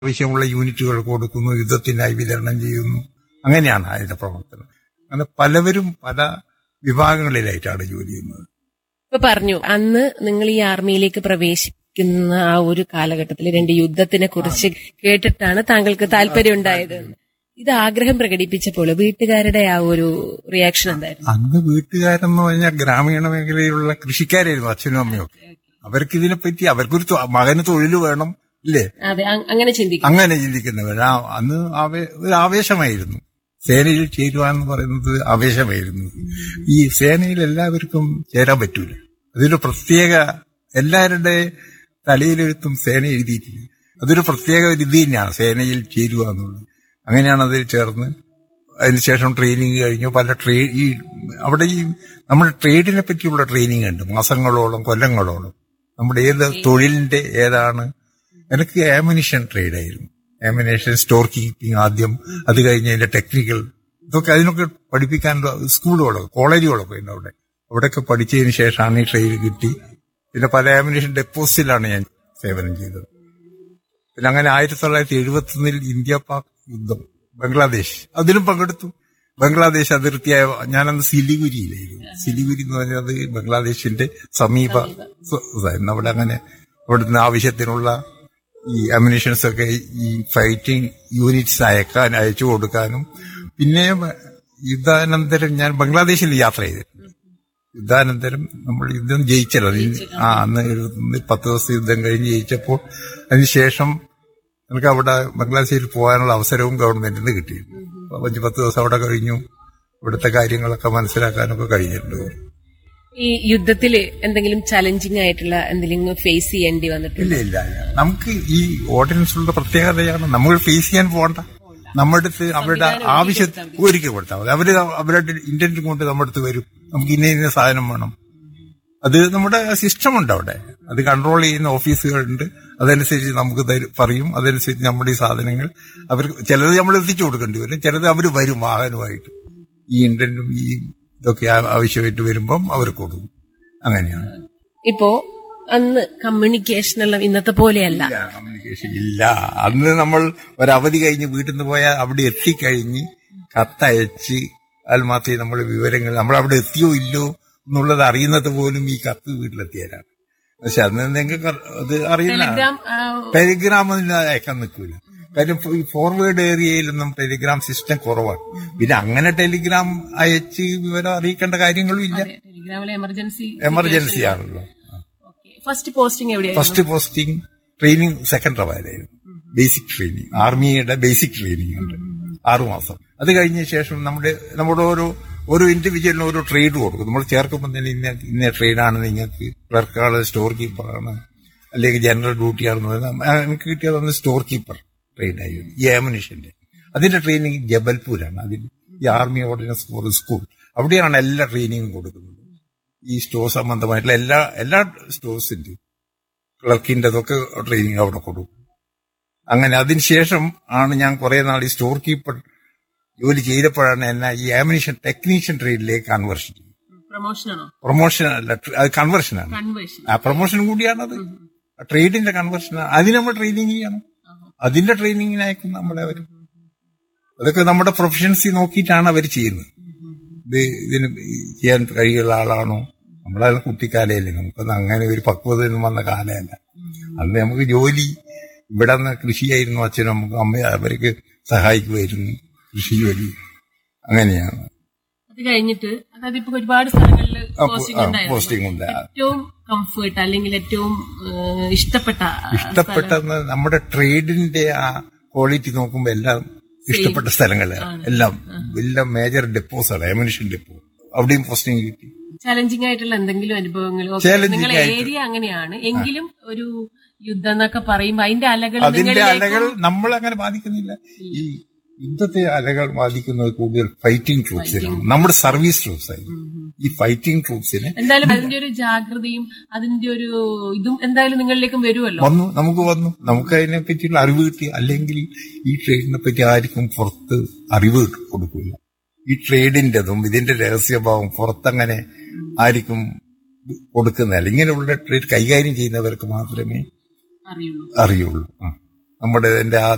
ആവശ്യമുള്ള യൂണിറ്റുകൾ കൊടുക്കുന്നു യുദ്ധത്തിനായി വിതരണം ചെയ്യുന്നു അങ്ങനെയാണ് അതിന്റെ പ്രവർത്തനം അങ്ങനെ പലവരും പല വിഭാഗങ്ങളിലായിട്ടാണ് ജോലി ചെയ്യുന്നത് ഇപ്പൊ പറഞ്ഞു അന്ന് നിങ്ങൾ ഈ ആർമിയിലേക്ക് പ്രവേശിക്കുന്ന ആ ഒരു കാലഘട്ടത്തിൽ രണ്ട് യുദ്ധത്തിനെ കുറിച്ച് കേട്ടിട്ടാണ് താങ്കൾക്ക് താല്പര്യം ഉണ്ടായത് ഇത് ആഗ്രഹം പ്രകടിപ്പിച്ചപ്പോൾ വീട്ടുകാരുടെ ആ ഒരു റിയാക്ഷൻ എന്തായിരുന്നു അന്ന് വീട്ടുകാരെന്ന് പറഞ്ഞാൽ ഗ്രാമീണ മേഖലയിലുള്ള കൃഷിക്കാരായിരുന്നു അച്ഛനും അമ്മയും ഒക്കെ അവർക്ക് ഇതിനെപ്പറ്റി അവർക്കൊരു തൊ- മകന് തൊഴിൽ വേണം ഇല്ലേ അതെ അ- അങ്ങനെ ചിന്തിക്കും അങ്ങനെ ചിന്തിക്കുന്നവർ ആ അന്ന് ആവേ- ഒരു ആവേശമായിരുന്നു സേനയിൽ ചേരുക എന്ന് പറയുന്നത് ആവേശമായിരുന്നു ഈ സേനയിൽ എല്ലാവർക്കും ചേരാൻ പറ്റൂല അതൊരു പ്രത്യേക എല്ലാവരുടെ തലയിലെഴുത്തും സേന എഴുതിയിട്ടില്ല അതൊരു പ്രത്യേക ഒരു ഇത് തന്നെയാണ് സേനയിൽ ചേരുക എന്നുള്ളത് അങ്ങനെയാണ് അതിൽ ചേർന്ന് അതിനുശേഷം ട്രെയിനിങ് കഴിഞ്ഞു പല ട്രേ ഈ അവിടെ ഈ നമ്മുടെ ട്രേഡിനെ പറ്റിയുള്ള ട്രെയിനിങ് ഉണ്ട് മാസങ്ങളോളം കൊല്ലങ്ങളോളം നമ്മുടെ ഏത് തൊഴിലിന്റെ ഏതാണ് എനിക്ക് ആമിനിഷൻ ട്രേഡ് ആയിരുന്നു ആമിനേഷൻ സ്റ്റോർ കീപ്പിംഗ് ആദ്യം അത് കഴിഞ്ഞ് അതിന്റെ ടെക്നിക്കൽ ഇതൊക്കെ അതിനൊക്കെ പഠിപ്പിക്കാനുള്ള സ്കൂളുകളൊക്കെ കോളേജുകളൊക്കെ ഉണ്ട് അവിടെ അവിടെയൊക്കെ പഠിച്ചതിന് ശേഷമാണ് ഈ ട്രെയിൻ കിട്ടി പിന്നെ പല ആമിനേഷൻ ഡെപ്പോസിറ്റിലാണ് ഞാൻ സേവനം ചെയ്തത് പിന്നെ അങ്ങനെ ആയിരത്തി തൊള്ളായിരത്തി എഴുപത്തി ഒന്നിൽ ഇന്ത്യ പാക് യുദ്ധം ബംഗ്ലാദേശ് അതിലും പങ്കെടുത്തു ബംഗ്ലാദേശ് അതിർത്തിയായ ഞാനന്ന് സിലിഗുരിയിലായിരുന്നു സിലിഗുരി എന്ന് പറഞ്ഞത് ബംഗ്ലാദേശിന്റെ സമീപ സ്വ- ഇതായിരുന്നു അവിടെ അങ്ങനെ അവിടുന്ന് ആവശ്യത്തിനുള്ള ഈ അമ്യൂണിഷൻസ് ഒക്കെ ഈ ഫൈറ്റിംഗ് യൂണിറ്റ്സ് അയക്കാൻ അയച്ചു കൊടുക്കാനും പിന്നെ യുദ്ധാനന്തരം ഞാൻ ബംഗ്ലാദേശിൽ യാത്ര ചെയ്തിട്ടുണ്ട് യുദ്ധാനന്തരം നമ്മൾ യുദ്ധം ജയിച്ചല്ലോ അതിന് ആ അന്ന് എഴുപത്തൊന്നിൽ പത്ത് ദിവസം യുദ്ധം കഴിഞ്ഞ് ജയിച്ചപ്പോൾ അതിനുശേഷം എനിക്ക് അവിടെ ബംഗ്ലാദേശിൽ പോകാനുള്ള അവസരവും ഗവൺമെന്റിൽ നിന്ന് കിട്ടിയിരുന്നു അപ്പൊ അഞ്ച് പത്ത് ദിവസം അവിടെ കഴിഞ്ഞു ഇവിടുത്തെ കാര്യങ്ങളൊക്കെ മനസ്സിലാക്കാനൊക്കെ കഴിഞ്ഞിട്ടുണ്ട് ഈ യുദ്ധത്തില് എന്തെങ്കിലും ചലഞ്ചിങ് ആയിട്ടുള്ള എന്തെങ്കിലും ഫേസ് ചെയ്യേണ്ടി വന്നിട്ടുണ്ട് ഇല്ല ഇല്ല ഇല്ല. നമുക്ക് ഈ ഓർഡിനൻസിലുള്ള പ്രത്യേകതയാണ് നമ്മൾ ഫേസ് ചെയ്യാൻ പോകണ്ട നമ്മുടെ അടുത്ത് അവരുടെ ആവശ്യത്തിൽ ഒരുക്കി കൊടുത്താൽ മതി അവര് അവരുടെ ഇന്റന്റ് കൊണ്ട് നമ്മുടെ അടുത്ത് വരും നമുക്ക് ഇന്ന ഇന്ന സാധനം വേണം അത് നമ്മുടെ സിസ്റ്റം ഉണ്ട് അവിടെ അത് കൺട്രോൾ ചെയ്യുന്ന ഓഫീസുകളുണ്ട് അതനുസരിച്ച് നമുക്ക് തരും പറയും അതനുസരിച്ച് നമ്മുടെ ഈ സാധനങ്ങൾ അവർക്ക് ചിലത് നമ്മൾ എത്തിച്ചു കൊടുക്കേണ്ടി വരും ചിലത് അവർ വരും വാഹനമായിട്ട് ഈ ഇന്റന്റും ഈ ഇതൊക്കെ ആ- ആവശ്യമായിട്ട് വരുമ്പം അവർ കൊടുക്കും അങ്ങനെയാണ് ഇപ്പോ അന്ന് കമ്മ്യൂണിക്കേഷൻ എല്ലാം ഇന്നത്തെ പോലെയല്ല ഇല്ല കമ്മ്യൂണിക്കേഷൻ ഇല്ല അന്ന് നമ്മൾ ഒരവധി കഴിഞ്ഞ് വീട്ടിൽ നിന്ന് പോയാൽ അവിടെ എത്തിക്കഴിഞ്ഞ് കത്തയച്ച് അതിൽ മാത്രമേ നമ്മൾ വിവരങ്ങൾ നമ്മൾ അവിടെ എത്തിയോ ഇല്ലോ എന്നുള്ളത് അറിയുന്നത് പോലും ഈ കത്ത് വീട്ടിലെത്തിയാലാണ് പക്ഷെ അന്ന് നിങ്ങൾക്ക് അത് അറിയില്ല ടെലിഗ്രാം ആ, ടെലിഗ്രാം ഒന്നും അയക്കാൻ നിൽക്കൂല കാര്യം ഈ ഫോർവേഡ് ഏരിയയിലൊന്നും ടെലിഗ്രാം സിസ്റ്റം കുറവാണ് പിന്നെ അങ്ങനെ ടെലിഗ്രാം അയച്ച് വിവരം അറിയിക്കേണ്ട കാര്യങ്ങളും ഇല്ല ടെലിഗ്രാമിലെ എമർജൻസി എമർജൻസി ആണല്ലോ ഫസ്റ്റ് പോസ്റ്റിംഗ് എവിടെയായിരുന്നു ഫസ്റ്റ് പോസ്റ്റിംഗ് ട്രെയിനിങ് സെക്കൻഡ് റവാലായിരുന്നു ബേസിക് ട്രെയിനിങ് ആർമിയുടെ ബേസിക് ട്രെയിനിങ് ഉണ്ട് ആറു മാസം അത് കഴിഞ്ഞ ശേഷം നമ്മുടെ നമ്മുടെ ഓരോ ഓരോ ഇൻഡിവിജ്വലിനും ഓരോ ട്രേഡ് കൊടുക്കും നമ്മൾ ചേർക്കുമ്പോൾ തന്നെ ഇന്ന ഇന്ന ട്രേഡാണ് നിങ്ങൾക്ക് ക്ലർക്കാണ് സ്റ്റോർ കീപ്പറാണ് അല്ലെങ്കിൽ ജനറൽ ഡ്യൂട്ടിയാണെന്ന് പറയുന്നത് എനിക്ക് കിട്ടിയത് അന്ന് സ്റ്റോർ കീപ്പർ ട്രെയിൻ ആയിരുന്നു ഈ ആമുനിഷന്റെ അതിന്റെ ട്രെയിനിങ് ജബൽപൂരാണ് അതിൽ ഈ ആർമി ഓർഡിനൻസ് ഫോർ സ്കൂൾ അവിടെയാണ് എല്ലാ ട്രെയിനിങ്ങും കൊടുക്കുന്നത് ഈ സ്റ്റോർ സംബന്ധമായിട്ടുള്ള എല്ലാ എല്ലാ സ്റ്റോഴ്സിന്റെയും ക്ലർക്കിന്റെ അതൊക്കെ ട്രെയിനിങ് അവിടെ കൊടുക്കും അങ്ങനെ അതിനുശേഷം ആണ് ഞാൻ കുറെ നാൾ ഈ സ്റ്റോർ കീപ്പർ ജോലി ചെയ്തപ്പോഴാണ് എന്നെ ഈ ആമിനിഷൻ ടെക്നീഷ്യൻ ട്രേഡിലേക്ക് കൺവേർഷൻ ചെയ്തത് പ്രൊമോഷനാണോ പ്രൊമോഷൻ അല്ല tr- അത് കൺവേർഷനാണ് കൺവേർഷൻ ആ പ്രൊമോഷൻ കൂടിയാണത് ട്രേഡിന്റെ കൺവേർഷൻ അതിന് നമ്മൾ ട്രെയിനിങ് ചെയ്യണം അതിന്റെ ട്രെയിനിങ്ങിന് അയക്കും നമ്മളെ അവർ അതൊക്കെ നമ്മുടെ പ്രൊഫഷൻസി നോക്കിയിട്ടാണ് അവർ ചെയ്യുന്നത് ഇത് ഇതിന് ചെയ്യാൻ കഴിയുള്ള ആളാണോ നമ്മളത് കുട്ടിക്കാലയല്ലേ നമുക്കൊന്നും അങ്ങനെ ഒരു പക്വതയൊന്നും വന്ന കാലമല്ല അന്ന് നമുക്ക് ജോലി ഇവിടെ നിന്ന് കൃഷിയായിരുന്നു അച്ഛനും അമ്മ അമ്മ അവർക്ക് സഹായിക്കുമായിരുന്നു കൃഷി ജോലി അങ്ങനെയാണ് അത് കഴിഞ്ഞിട്ട് അതായത് ഇപ്പൊ ഒരുപാട് സ്ഥലങ്ങളിൽ ആ, പോസ്റ്റിംഗ് ആ, ഉണ്ടായിരുന്നു പോസ്റ്റിംഗ് ഉണ്ട് ഏറ്റവും കംഫർട്ട് അല്ലെങ്കിൽ ഏറ്റവും ഏഹ്, ഇഷ്ടപ്പെട്ട ഇഷ്ടപ്പെട്ടെന്ന് നമ്മുടെ ട്രേഡിന്റെ ആ ക്വാളിറ്റി നോക്കുമ്പോ എല്ലാം ഇഷ്ടപ്പെട്ട സ്ഥലങ്ങളാണ് എല്ലാം എല്ലാം മേജർ ഡെപ്പോസാണ് എമിനിഷൻ ഡെപ്പോ അവിടെയും പോസ്റ്റിംഗ് കിട്ടി ചലഞ്ചിങ് ആയിട്ടുള്ള എന്തെങ്കിലും അനുഭവങ്ങളോ Challenging നിങ്ങളെ ആയിട്ട്. ഏരിയ അങ്ങനെയാണ് എങ്കിലും ഒരു യുദ്ധം എന്നൊക്കെ പറയുമ്പോ അതിന്റെ അലകൾ അതിന്റെ നിങ്ങളിലേക്കും- അലകൾ നമ്മൾ അങ്ങനെ ബാധിക്കുന്നില്ല ഈ യുദ്ധത്തെ അലകൾ ബാധിക്കുന്നത് കൂടുതൽ ഫൈറ്റിംഗ് ട്രൂപ്സിനാണ് നമ്മുടെ സർവീസ് ട്രൂപ്സ് ആയിരുന്നു ഈ ഫൈറ്റിംഗ് ട്രൂപ്സിന് എന്തായാലും അതിന്റെ ഒരു ജാഗ്രതയും അതിന്റെ ഒരു ഇതും എന്തായാലും നിങ്ങളിലേക്കും വരുമല്ലോ വന്നു നമുക്ക് വന്നു നമുക്ക് അതിനെ പറ്റിയുള്ള അറിവ് കിട്ടി അല്ലെങ്കിൽ ഈ ട്രേഡിനെ പറ്റി ആർക്കും പുറത്ത് അറിവ് കൊടുക്കില്ല ഈ ട്രേഡിന്റെതും ഇതിന്റെ രഹസ്യഭാവം പുറത്തങ്ങനെ ആർക്കും കൊടുക്കുന്നില്ല ഇങ്ങനെയുള്ള ട്രേഡ് കൈകാര്യം ചെയ്യുന്നവർക്ക് മാത്രമേ അറിയുള്ളൂ അറിയുള്ളൂ ആ. നമ്മുടെ എന്റെ ആ